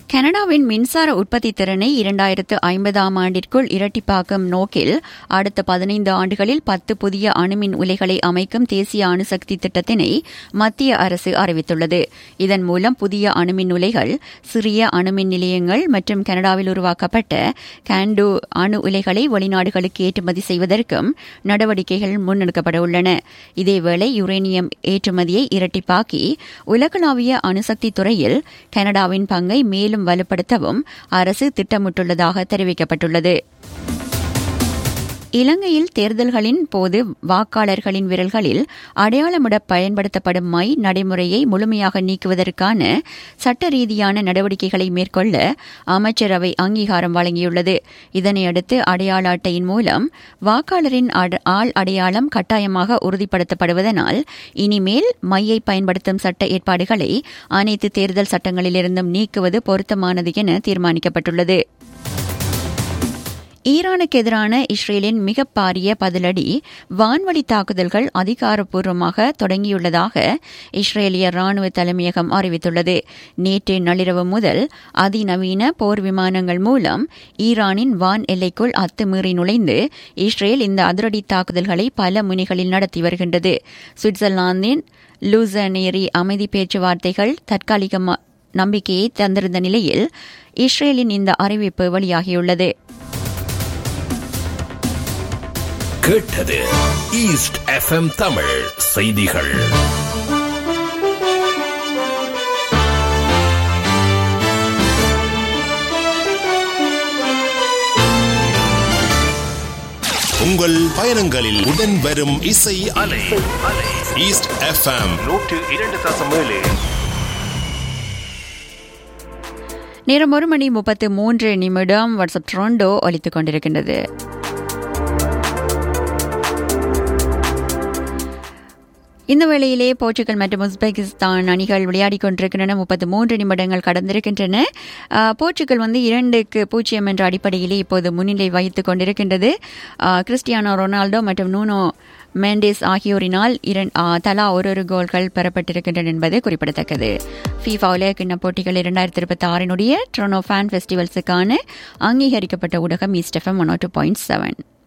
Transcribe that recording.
கனடாவின் மின்சார உற்பத்தி திறனை இரண்டாயிரத்து ஐம்பதாம் ஆண்டிற்குள் இரட்டிப்பாக்கும் நோக்கில் அடுத்த பதினைந்து ஆண்டுகளில் பத்து புதிய அணுமின் உலைகளை அமைக்கும் தேசிய அணுசக்தி திட்டத்தினை மத்திய அரசு அறிவித்துள்ளது இதன் மூலம் புதிய அணுமின் உலைகள் சிறிய அணுமின் நிலையங்கள் மற்றும் கனடாவில் உருவாக்கப்பட்ட காண்டோ அணு உலைகளை வெளிநாடுகளுக்கு ஏற்றுமதி செய்வதற்கும் நடவடிக்கைகள் முன்னெடுக்கப்பட உள்ளன இதேவேளை யுரேனியம் ஏற்றுமதியை இரட்டிப்பாக்கி உலகளாவிய அணுசக்தி துறையில் கனடாவின் பங்கை மேலும் வலுப்படுத்தவும் அரசு திட்டமிட்டுள்ளதாக தெரிவிக்கப்பட்டுள்ளது இலங்கையில் தேர்தல்களின் போது வாக்காளர்களின் விரல்களில் அடையாளமிட பயன்படுத்தப்படும் மை நடைமுறையை முழுமையாக நீக்குவதற்கான சட்ட ரீதியான நடவடிக்கைகளை மேற்கொள்ள அமைச்சரவை அங்கீகாரம் வழங்கியுள்ளது இதனையடுத்து அடையாள அட்டையின் மூலம் வாக்காளரின் ஆள் அடையாளம் கட்டாயமாக உறுதிப்படுத்தப்படுவதனால் இனிமேல் மையை பயன்படுத்தும் சட்ட ஏற்பாடுகளை அனைத்து தேர்தல் சட்டங்களிலிருந்தும் நீக்குவது பொருத்தமானது என தீர்மானிக்கப்பட்டுள்ளது ஈரானுக்கு எதிரான இஸ்ரேலின் மிக பாரிய பதிலடி வான்வழி தாக்குதல்கள் அதிகாரப்பூர்வமாக தொடங்கியுள்ளதாக இஸ்ரேலிய ராணுவ தலைமையகம் அறிவித்துள்ளது நேற்று நள்ளிரவு முதல் அதிநவீன போர் விமானங்கள் மூலம் ஈரானின் வான் எல்லைக்குள் அத்துமீறி நுழைந்து இஸ்ரேல் இந்த அதிரடி தாக்குதல்களை பல முனைகளில் நடத்தி வருகின்றது சுவிட்சர்லாந்தின் லூசனேரி அமைதி பேச்சுவார்த்தைகள் தற்காலிக நம்பிக்கையை தந்திருந்த நிலையில் இஸ்ரேலின் இந்த அறிவிப்பு வெளியாகியுள்ளது கேட்டது ஈஸ்ட் எஃப்எம் தமிழ் செய்திகள் உங்கள் பயணங்களில் உடன் வரும் இசை அலை ஈஸ்ட் எஃப்எம் நூற்று இரண்டு தசம் ஏழு நேரம் ஒரு மணி முப்பத்து மூன்று நிமிடம் வாட்ஸ்அப் ட்ரோண்டோ ஒலித்துக் கொண்டிருக்கின்றது இந்த வேளையிலே போர்ச்சுகல் மற்றும் உஸ்பெகிஸ்தான் அணிகள் விளையாடிக் கொண்டிருக்கின்றன முப்பத்து மூன்று நிமிடங்கள் கடந்திருக்கின்றன போர்ச்சுகல் வந்து இரண்டுக்கு பூஜ்ஜியம் என்ற அடிப்படையிலே இப்போது முன்னிலை வகித்துக் கொண்டிருக்கின்றது கிறிஸ்டியானோ ரொனால்டோ மற்றும் நூனோ மெண்டேஸ் ஆகியோரினால் தலா ஒரு ஒரு கோல்கள் பெறப்பட்டிருக்கின்றன என்பது குறிப்பிடத்தக்கது ஃபீஃபா உலகக்கிண்ண போட்டிகள் இரண்டாயிரத்தி இருபத்தி ஆறினுடைய ட்ரோனோ ஃபேன் ஃபெஸ்டிவல்ஸுக்கான அங்கீகரிக்கப்பட்ட ஊடகம் East FM one two point seven